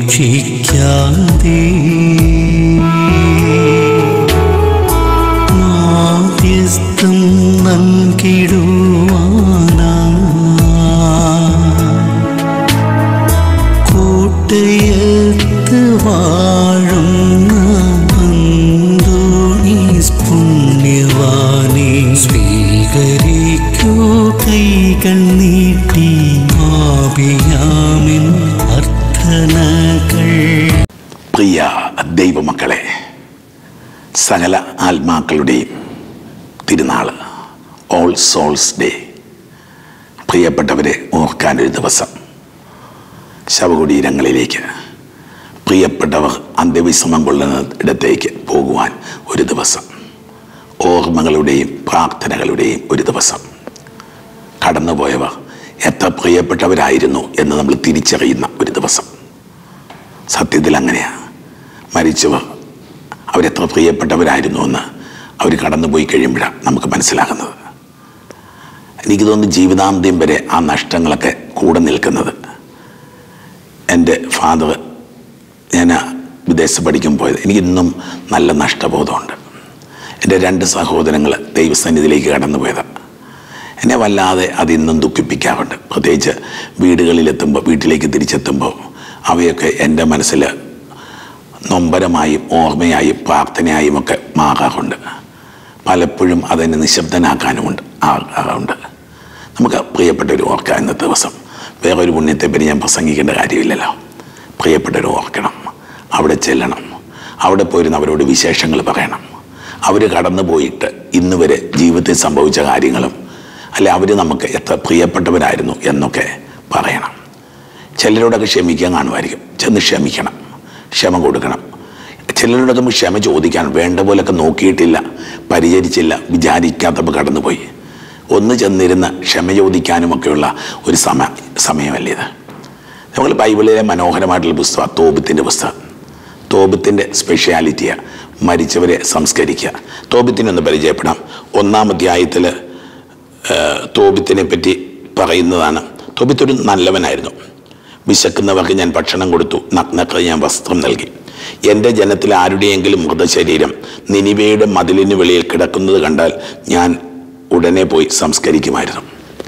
ഉപേക്ഷിക്കാതെ മാധ്യസ്ഥം നൽകിടുവാനാ കോട്ടയത്ത് വാഴുന്ന അന്തോണീസ് പുണ്യവാനെ സ്വീകരിക്കൂ കൈകൾ നീട്ടി ആപിയാമിൻ അർത്ഥനകൾ പ്രിയ ദൈവമക്കളെ സകല ആത്മാക്കളുടെയും തിരുനാൾ ഓൾ സോൾസ് ഡേ പ്രിയപ്പെട്ടവരെ ഓർക്കാനൊരു ദിവസം ശവകുടീരങ്ങളിലേക്ക് പ്രിയപ്പെട്ടവർ അന്ത്യവിശ്രമം കൊള്ളുന്ന ഇടത്തേക്ക് പോകുവാൻ ഒരു ദിവസം ഓർമ്മകളുടെയും പ്രാർത്ഥനകളുടെയും ഒരു ദിവസം കടന്നുപോയവർ എത്ര പ്രിയപ്പെട്ടവരായിരുന്നു എന്ന് നമ്മൾ തിരിച്ചറിയുന്ന ഒരു ദിവസം സത്യത്തിൽ അങ്ങനെയാണ് മരിച്ചവർ അവരെത്ര പ്രിയപ്പെട്ടവരായിരുന്നു എന്ന് അവർ കടന്നുപോയി കഴിയുമ്പോഴാണ് നമുക്ക് മനസ്സിലാകുന്നത് എനിക്ക് തോന്നുന്നു ജീവിതാന്ത്യം വരെ ആ നഷ്ടങ്ങളൊക്കെ കൂടെ നിൽക്കുന്നത് എൻ്റെ ഫാദർ ഞാൻ വിദേശത്ത് പഠിക്കാൻ പോയത് എനിക്കിന്നും നല്ല നഷ്ടബോധമുണ്ട് എൻ്റെ രണ്ട് സഹോദരങ്ങൾ ദൈവസന്നിധിയിലേക്ക് കടന്നു പോയതാണ് എന്നെ വല്ലാതെ അതിന്നും ദുഃഖിപ്പിക്കാറുണ്ട് പ്രത്യേകിച്ച് വീടുകളിലെത്തുമ്പോൾ വീട്ടിലേക്ക് തിരിച്ചെത്തുമ്പോൾ അവയൊക്കെ എൻ്റെ മനസ്സിൽ നൊമ്പരമായും ഓർമ്മയായും പ്രാർത്ഥനയായും ഒക്കെ മാറാറുണ്ട് പലപ്പോഴും അതിനെ നിശബ്ദനാക്കാനുമുണ്ട് ആകാറുണ്ട് നമുക്ക് പ്രിയപ്പെട്ടൊരു ഓർക്കാം ഇന്നത്തെ ദിവസം വേറെ ഒരു പുണ്യത്തെപ്പറ്റി ഞാൻ പ്രസംഗിക്കേണ്ട കാര്യമില്ലല്ലോ പ്രിയപ്പെട്ടൊരു ഓർക്കണം അവിടെ ചെല്ലണം അവിടെ പോയിരുന്ന് അവരോട് വിശേഷങ്ങൾ പറയണം അവർ കടന്നു പോയിട്ട് ഇന്ന് വരെ ജീവിതത്തിൽ സംഭവിച്ച കാര്യങ്ങളും അല്ലെ അവർ നമുക്ക് എത്ര പ്രിയപ്പെട്ടവരായിരുന്നു എന്നൊക്കെ പറയണം ചിലരോടൊക്കെ ക്ഷമിക്കാൻ കാണുമായിരിക്കും ചെന്ന് ക്ഷമിക്കണം ക്ഷമ കൊടുക്കണം ചിലരോടൊക്കെ നമ്മൾ ക്ഷമ ചോദിക്കാൻ വേണ്ട പോലൊക്കെ നോക്കിയിട്ടില്ല പരിചരിച്ചില്ല വിചാരിക്കാത്തപ്പോൾ കടന്നുപോയി ഒന്ന് ചെന്നിരുന്ന് ക്ഷമ ചോദിക്കാനുമൊക്കെയുള്ള ഒരു സമ സമയമല്ലേ ഇത് നമ്മൾ ബൈബിളിലെ മനോഹരമായിട്ടുള്ള പുസ്തകം തോബിത്തിൻ്റെ പുസ്തകം തോബിത്തിൻ്റെ സ്പെഷ്യാലിറ്റിയാണ് മരിച്ചവരെ സംസ്കരിക്കുക തോബിത്തിനൊന്ന് പരിചയപ്പെടാം ഒന്നാം അധ്യായത്തിൽ തോബിത്തിനെ പറ്റി പറയുന്നതാണ് തോബിത്ത് ഒരു നല്ലവനായിരുന്നു വിശക്കുന്നവർക്ക് ഞാൻ ഭക്ഷണം കൊടുത്തു നഗ്നക്ക് ഞാൻ വസ്ത്രം നൽകി എൻ്റെ ജനത്തിൽ ആരുടെയെങ്കിലും മൃതശരീരം നിനിവയുടെ മതിലിന് വെളിയിൽ കിടക്കുന്നത് കണ്ടാൽ ഞാൻ ഉടനെ പോയി സംസ്കരിക്കുമായിരുന്നു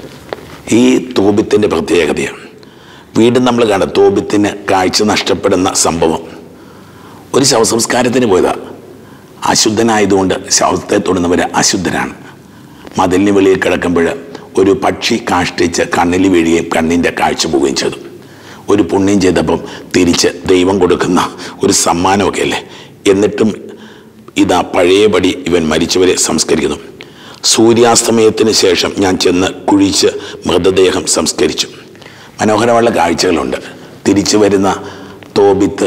ഈ തോബിത്തിൻ്റെ പ്രത്യേകതയാണ് വീണ്ടും നമ്മൾ കാണാം തോബിത്തിന് കാഴ്ച നഷ്ടപ്പെടുന്ന സംഭവം ഒരു ശവസംസ്കാരത്തിന് പോയതാ അശുദ്ധനായതുകൊണ്ട് ശവത്തെ തൊടുന്നവർ അശുദ്ധരാണ് മതിലിന് വെളിയിൽ കിടക്കുമ്പോൾ ഒരു പക്ഷി കാഷ്ടിച്ച് കണ്ണിൽ വീഴുകയും കണ്ണിൻ്റെ കാഴ്ച പോവുകയും ചെയ്തു ഒരു പുണ്യം ചെയ്തപ്പം തിരിച്ച് ദൈവം കൊടുക്കുന്ന ഒരു സമ്മാനമൊക്കെ അല്ലേ എന്നിട്ടും ഇതാ പഴയപടി ഇവൻ മരിച്ചവരെ സംസ്കരിക്കുന്നു സൂര്യാസ്തമയത്തിന് ശേഷം ഞാൻ ചെന്ന് കുഴിച്ച് മൃതദേഹം സംസ്കരിച്ചു മനോഹരമുള്ള കാഴ്ചകളുണ്ട് തിരിച്ചു വരുന്ന തോബിത്ത്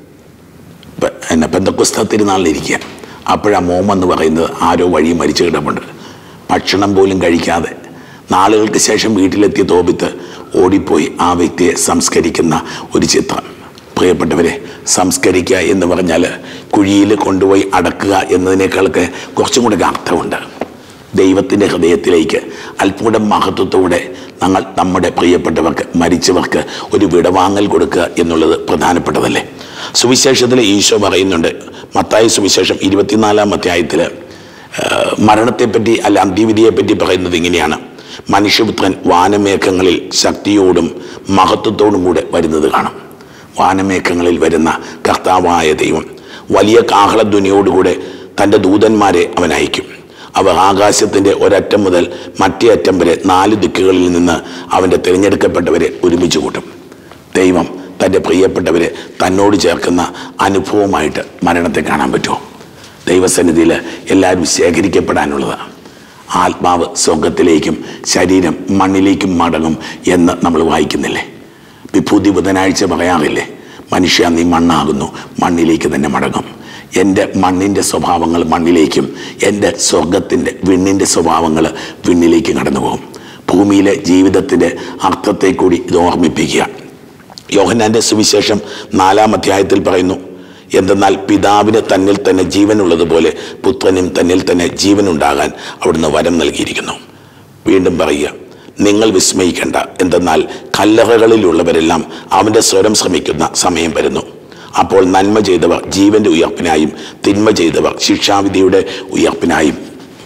പ- എന്നെ പെന്തക്കുസ്ത തിരുനാളിലിരിക്കുക അപ്പോഴാ മോം എന്ന് പറയുന്നത് ആരോ വഴി മരിച്ചു കിടപ്പുണ്ട് ഭക്ഷണം പോലും കഴിക്കാതെ നാളുകൾക്ക് ശേഷം വീട്ടിലെത്തിയ തോബിത്ത് ഓടിപ്പോയി ആ വ്യക്തിയെ സംസ്കരിക്കുന്ന ഒരു ചിത്രം പ്രിയപ്പെട്ടവരെ സംസ്കരിക്കുക എന്ന് പറഞ്ഞാൽ കുഴിയിൽ കൊണ്ടുപോയി അടക്കുക എന്നതിനേക്കാളൊക്കെ കുറച്ചും കൂടെ അർത്ഥമുണ്ട് ദൈവത്തിൻ്റെ ഹൃദയത്തിലേക്ക് അത്ഭുതം മഹത്വത്തോടെ ഞങ്ങൾ നമ്മുടെ പ്രിയപ്പെട്ടവർക്ക് മരിച്ചവർക്ക് ഒരു വിടവാങ്ങൽ കൊടുക്കുക എന്നുള്ളത് പ്രധാനപ്പെട്ടതല്ലേ സുവിശേഷത്തിൽ ഈശോ പറയുന്നുണ്ട് മത്തായി സുവിശേഷം ഇരുപത്തിനാലാം അധ്യായത്തിൽ മരണത്തെപ്പറ്റി അല്ല അന്ത്യവിധിയെപ്പറ്റി പറയുന്നത് ഇങ്ങനെയാണ് മനുഷ്യപുത്രൻ വാനമേഘങ്ങളിൽ ശക്തിയോടും മഹത്വത്തോടും കൂടെ വരുന്നത് കാണാം വാനമേഘങ്ങളിൽ വരുന്ന കർത്താവായ ദൈവം വലിയ കാഹളധ്വനിയോടുകൂടെ തൻ്റെ ദൂതന്മാരെ അവൻ അയക്കും അവർ ആകാശത്തിൻ്റെ ഒരറ്റം മുതൽ മറ്റേ അറ്റം വരെ നാല് ദിക്കുകളിൽ നിന്ന് അവൻ്റെ തിരഞ്ഞെടുക്കപ്പെട്ടവരെ ഒരുമിച്ച് കൂട്ടും ദൈവം തൻ്റെ പ്രിയപ്പെട്ടവരെ തന്നോട് ചേർക്കുന്ന അനുഭവമായിട്ട് മരണത്തെ കാണാൻ പറ്റുമോ ദൈവസന്നിധിയിൽ എല്ലാവരും ശേഖരിക്കപ്പെടാനുള്ളതാണ് ആത്മാവ് സ്വർഗത്തിലേക്കും ശരീരം മണ്ണിലേക്കും മടങ്ങും എന്ന് നമ്മൾ വായിക്കുന്നില്ലേ വിഭൂതി ബുധനാഴ്ച പറയാറില്ലേ മനുഷ്യ നീ മണ്ണാകുന്നു മണ്ണിലേക്ക് തന്നെ മടങ്ങും എൻ്റെ മണ്ണിൻ്റെ സ്വഭാവങ്ങൾ മണ്ണിലേക്കും എൻ്റെ സ്വർഗത്തിൻ്റെ വിണ്ണിൻ്റെ സ്വഭാവങ്ങൾ വിണ്ണിലേക്ക് കടന്നു പോകും ഭൂമിയിലെ ജീവിതത്തിൻ്റെ അർത്ഥത്തെ കൂടി ഇത് ഓർമ്മിപ്പിക്കുക യോഹന്നാൻ്റെ സുവിശേഷം നാലാം അധ്യായത്തിൽ പറയുന്നു എന്തെന്നാൽ പിതാവിന് തന്നിൽ തന്നെ ജീവനുള്ളതുപോലെ പുത്രനും തന്നിൽ തന്നെ ജീവനുണ്ടാകാൻ അവിടുന്ന് വരം നൽകിയിരിക്കുന്നു വീണ്ടും പറയുക നിങ്ങൾ വിസ്മയിക്കേണ്ട എന്തെന്നാൽ കല്ലറകളിലുള്ളവരെല്ലാം അവൻ്റെ സ്വരം ശ്രമിക്കുന്ന സമയം വരുന്നു അപ്പോൾ നന്മ ചെയ്തവർ ജീവന്റെ ഉയർപ്പിനായും തിന്മ ചെയ്തവർ ശിക്ഷാവിധിയുടെ ഉയർപ്പിനായും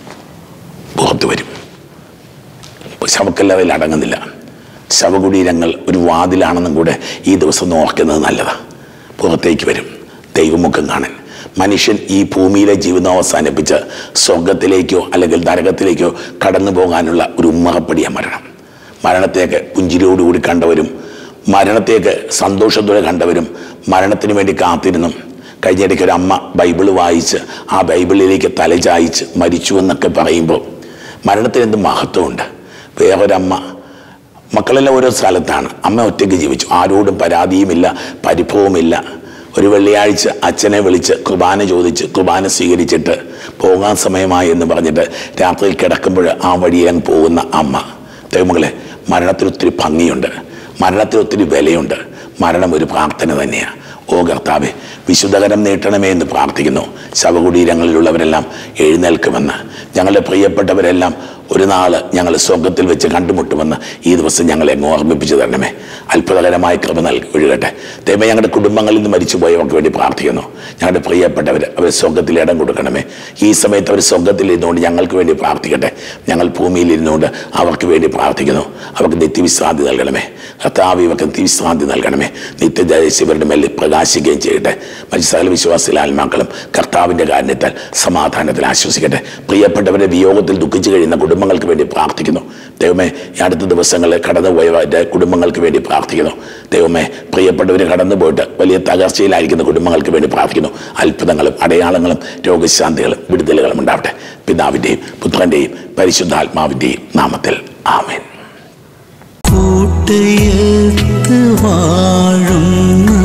പുറത്തു വരും ശവക്കല്ലറയിൽ അടങ്ങുന്നില്ല ശവകുടീരങ്ങൾ ഒരു വാതിലാണെന്നും കൂടെ ഈ ദിവസം ഒന്ന് ഓർക്കുന്നത് നല്ലതാണ് പുറത്തേക്ക് വരും ദൈവമുഖം കാണാൻ മനുഷ്യൻ ഈ ഭൂമിയിലെ ജീവിതം അവസാനിപ്പിച്ച് സ്വർഗത്തിലേക്കോ അല്ലെങ്കിൽ നരകത്തിലേക്കോ കടന്നു പോകാനുള്ള ഒരു ഉമ്മറപ്പടിയ മരണം മരണത്തേക്ക് പുഞ്ചിരിയോടുകൂടി കണ്ടവരും മരണത്തേക്ക് സന്തോഷത്തോടെ കണ്ടവരും മരണത്തിന് വേണ്ടി കാത്തിരുന്നും കഴിഞ്ഞിടയ്ക്ക് ഒരു അമ്മ ബൈബിൾ വായിച്ച് ആ ബൈബിളിലേക്ക് തലചായിച്ച് മരിച്ചു എന്നൊക്കെ പറയുമ്പോൾ മരണത്തിന് എന്ത് മഹത്വമുണ്ട് വേറൊരമ്മ മക്കളെല്ലാം ഓരോ സ്ഥലത്താണ് അമ്മ ഒറ്റയ്ക്ക് ജീവിച്ചു ആരോടും പരാതിയുമില്ല പരിഭവമില്ല ഒരു വെള്ളിയാഴ്ച അച്ഛനെ വിളിച്ച് കുർബാന ചോദിച്ച് കുർബാന സ്വീകരിച്ചിട്ട് പോകാൻ സമയമായി എന്ന് പറഞ്ഞിട്ട് രാത്രിയിൽ കിടക്കുമ്പോൾ ആ വഴിയങ്ങ് പോകുന്ന അമ്മ ദൈവമകളെ മരണത്തിന് ഒത്തിരി ഭംഗിയുണ്ട് മരണത്തിന് ഒത്തിരി വിലയുണ്ട് മരണം ഒരു പ്രാർത്ഥന തന്നെയാണ് ഓ കർത്താവെ വിശുദ്ധകരം നീട്ടണമേ എന്ന് പ്രാർത്ഥിക്കുന്നു ശവകുടീരങ്ങളിലുള്ളവരെല്ലാം എഴുന്നേൽക്കുമെന്ന് ഞങ്ങളുടെ പ്രിയപ്പെട്ടവരെല്ലാം ഒരു നാൾ ഞങ്ങൾ സ്വർഗത്തിൽ വെച്ച് കണ്ടുമുട്ടുമെന്ന് ഈ ദിവസം ഞങ്ങളെ അങ്ങ് ഓർമ്മിപ്പിച്ചു തരണമേ അത്ഭുതകരമായ കൃപ നൽകി ഒഴുകട്ടെ ദൈവം ഞങ്ങളുടെ കുടുംബങ്ങളിൽ നിന്ന് മരിച്ചുപോയവർക്ക് വേണ്ടി പ്രാർത്ഥിക്കുന്നു ഞങ്ങളുടെ പ്രിയപ്പെട്ടവർ അവർ സ്വർഗത്തിൽ ഇടം കൊടുക്കണമേ ഈ സമയത്ത് അവർ സ്വർഗത്തിൽ ഇരുന്നുകൊണ്ട് ഞങ്ങൾക്ക് വേണ്ടി പ്രാർത്ഥിക്കട്ടെ ഞങ്ങൾ ഭൂമിയിൽ ഇരുന്നുകൊണ്ട് അവർക്ക് വേണ്ടി പ്രാർത്ഥിക്കുന്നു അവർക്ക് നിത്യവിശ്രാന്തി നൽകണമേ കർത്താവ് ഇവർക്ക് നിത്യവിശ്രാന്തി നൽകണമേ നിത്യദേശം ഇവരുടെ മേലിൽ പ്രകാശിക്കുകയും ചെയ്യട്ടെ മറ്റു സകല വിശ്വാസികളെ ആത്മാക്കളും കർത്താവിൻ്റെ കാരണത്താൽ സമാധാനത്തിൽ ആശ്വസിക്കട്ടെ പ്രിയപ്പെട്ടവരുടെ വിയോഗത്തിൽ ദുഃഖിച്ചു കഴിയുന്ന കുടുംബങ്ങൾക്ക് വേണ്ടി പ്രാർത്ഥിക്കുന്നു ദൈവമേ ഈ അടുത്ത ദിവസങ്ങളിൽ കടന്നുപോയവരുടെ കുടുംബങ്ങൾക്ക് വേണ്ടി പ്രാർത്ഥിക്കുന്നു ദൈവമേ പ്രിയപ്പെട്ടവർ കടന്നുപോയിട്ട് വലിയ തകർച്ചയിലായിരിക്കുന്ന കുടുംബങ്ങൾക്ക് വേണ്ടി പ്രാർത്ഥിക്കുന്നു അത്ഭുതങ്ങളും അടയാളങ്ങളും രോഗശാന്തികളും വിടുതലുകളും ഉണ്ടാവട്ടെ പിതാവിൻ്റെയും പുത്രൻ്റെയും പരിശുദ്ധാത്മാവിൻ്റെയും നാമത്തിൽ ആമേൻ കൂട്ടയത്ത് വാഴുന്ന